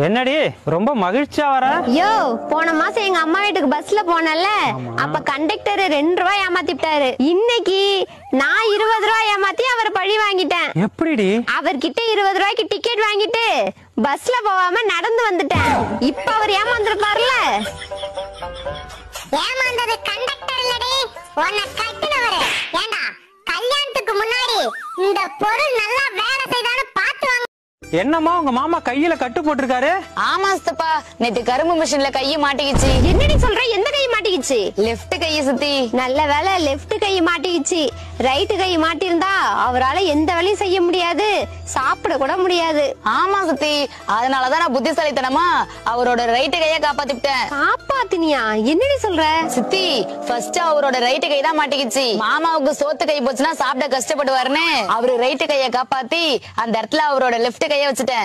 என்னடி ரொம்ப மகிழ்ச்சியா வர யோ போன மாசம் எங்க அம்மா வீட்டுக்கு பஸ்ல போனேன்ல அப்ப கண்டக்டர் ரெண்டு ரூபாய் ஏமாத்திட்டாரு இன்னைக்கு நான் இருபது ரூபாய் ஏமாத்தி அவர் பழி வாங்கிட்டேன் எப்படிடி அவர்கிட்ட இருபது ரூபாய்க்கு டிக்கெட் வாங்கிட்டு பஸ்ல போகாம நடந்து வந்துட்டேன் இப்ப அவர் ஏமாந்துருப்பார்ல ஏமாந்தது கண்டக்டர் இல்லடி உன்னை கட்டினவரு ஏண்டா கல்யாணத்துக்கு முன்னாடி இந்த பொருள் நல்லா வேலை செய்தான்னு பார்த்து வாங்க என்னம்மா உங்க மாமா கையில கட்டு போட்டிருக்காரு ஆமா சித்தப்பா நேத்து கரும்பு மிஷின்ல கைய மாட்டிக்கிச்சு என்னடி சொல்ற எந்த கை மாட்டிக்கிச்சு லெஃப்ட் கைய சுத்தி நல்ல வேலை லெஃப்ட் கை மாட்டிக்கிச்சு ரைட்டு கை மாட்டியிருந்தா அவரால எந்த வேலையும் செய்ய முடியாது சாப்பிட கூட முடியாது ஆமா சுத்தி அதனாலதான் நான் புத்திசாலித்தனமா அவரோட ரைட்டு கைய காப்பாத்திட்டேன் காப்பாத்தினியா என்னடி சொல்ற சித்தி ஃபர்ஸ்ட் அவரோட ரைட்டு கை தான் மாட்டிக்கிச்சு மாமாவுக்கு சோத்து கை போச்சுன்னா சாப்பிட கஷ்டப்படுவாருன்னு அவரு ரைட்டு கைய காப்பாத்தி அந்த இடத்துல அவரோட லெஃப்ட் கைய வச்சுட்டேன்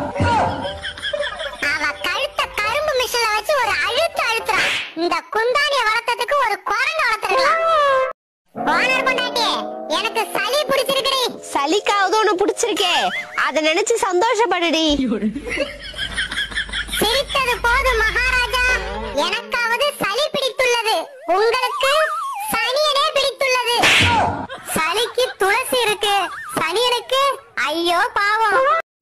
அவ கழுத்த கரும்பு மிஷின்ல வச்சு ஒரு அழுத்து அழுத்துறான் இந்த குந்தானிய வளர்த்ததுக்கு ஒரு குரங்கு வளர்த்துருக்கலாம் ஓனர் பொண்டாட்டி எனக்கு சளி பிடிச்சிருக்குடி சலிக்காவது ஒண்ணு பிடிச்சிருக்கே அத நினைச்சு சந்தோஷப்படுடி சிரித்தது போதும் மகாராஜா எனக்காவது சளி பிடித்துள்ளது உங்களுக்கு சனியனே பிடித்துள்ளது சளிக்கு துளசி இருக்கு சனியனுக்கு ஐயோ பாவம்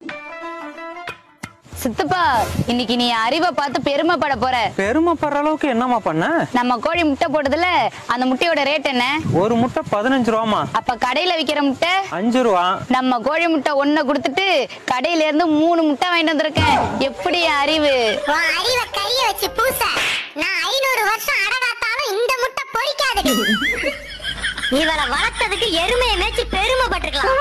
சித்தப்பா இன்னைக்கு நீ அறிவை பார்த்து பெருமைப்பட போற பெருமைப்படுற அளவுக்கு என்னம்மா பண்ண நம்ம கோழி முட்டை போட்டதுல அந்த முட்டையோட ரேட் என்ன ஒரு முட்டை பதினஞ்சு ரூபாமா அப்ப கடையில விக்கிற முட்டை அஞ்சு ரூபா நம்ம கோழி முட்டை ஒண்ண கொடுத்துட்டு கடையில இருந்து மூணு முட்டை வாங்கிட்டு வந்திருக்கேன் எப்படி என் அறிவு உன் அறிவை கைய வச்சு பூச நான் ஐநூறு வருஷம் அடகாத்தாலும் இந்த முட்டை பொறிக்காதடி இவளை வளர்த்ததுக்கு எருமையை மேய்ச்சி பெருமைப்பட்டிருக்கலாம்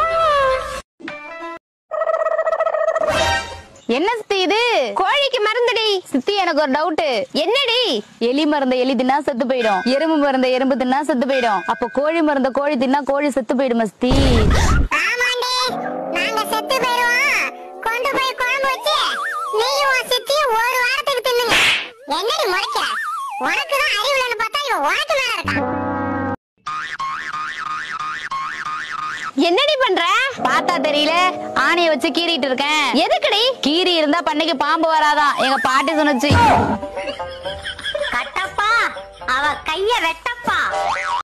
என்ன சித்தி இது கோழிக்கு மருந்துடி சித்தி எனக்கு ஒரு டவுட் என்னடி எலி மருந்த எலி தின்னா செத்து போயிடும் எறும்பு மருந்த எறும்பு தின்னா செத்து போயிடும் அப்ப கோழி மருந்த கோழி தின்னா கோழி செத்து போயிடுமா சித்தி ஆமாண்டி நாங்க செத்து போயிருவோம் கொண்டு போய் குழம்பு வச்சு நீயும் உன் சித்தியும் ஒரு வாரத்துக்கு தின்னுங்க என்னடி முறைக்கிற உனக்கு தான் அறிவு இல்லைன்னு பார்த்தா இவன் உனக்கு மேல இருக்கான் என்னடி பண்ற பார்த்தா தெரியல ஆணைய வச்சு கீறிட்டு இருக்கேன் எதுக்குடி கீரி இருந்தா பண்ணைக்கு பாம்பு வராதான் எங்க பாட்டி சொன்னுச்சு கட்டப்பா அவ கைய வெட்டப்பா